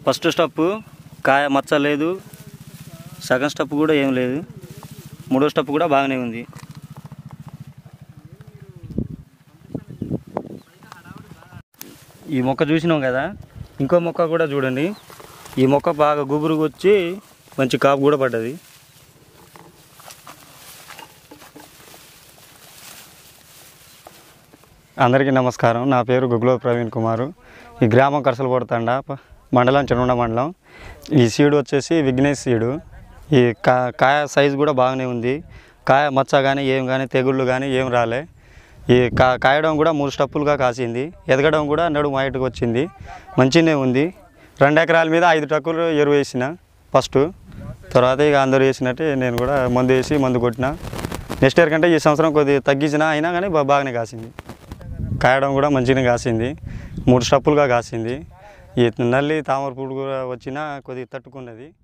first step కాయ మచ్చ లేదు సెకండ్ స్టెప్ కూడా ఏం లేదు మూడో స్టెప్ కూడా బాగానే ఉంది ఈ మొక్క చూసినాం కదా ఇంకో మొక్క కూడా చూడండి ఈ మొక్క బాగా గుబురుగా వచ్చి మంచి కాపు కూడా పడ్డది అందరికీ నమస్కారం నా పేరు గుగ్లో ప్రవీణ్ కుమారు ఈ గ్రామం కరసలపడతండ ప- మండలం చెనుండ మండలం ఈ సీడ్ వచ్చేసి విఘ్నేష్ సీడు ఈ కా కాయ సైజు కూడా బాగానే ఉంది కాయ మచ్చ కానీ ఏం కానీ తెగుళ్ళు కానీ ఏం రాలే ఈ కా కాయడం కూడా మూడు స్టప్పులుగా కాసింది ఎదగడం కూడా నడుము హైట్కి వచ్చింది మంచిగానే ఉంది రెండు ఎకరాల మీద ఐదు ట్రక్కులు ఎరువు వేసిన ఫస్ట్ తర్వాత ఇక అందరూ వేసినట్టే నేను కూడా మందు వేసి మందు కొట్టిన నెక్స్ట్ ఇయర్ కంటే ఈ సంవత్సరం కొద్దిగా తగ్గించిన అయినా కానీ బా- బాగానే కాసింది కాయడం కూడా మంచిగానే కాసింది మూడు స్టప్పులుగా కాసింది ఈ నల్లి తామర పురుగు కూడా వచ్చినా కొద్దిగా తట్టుకున్నది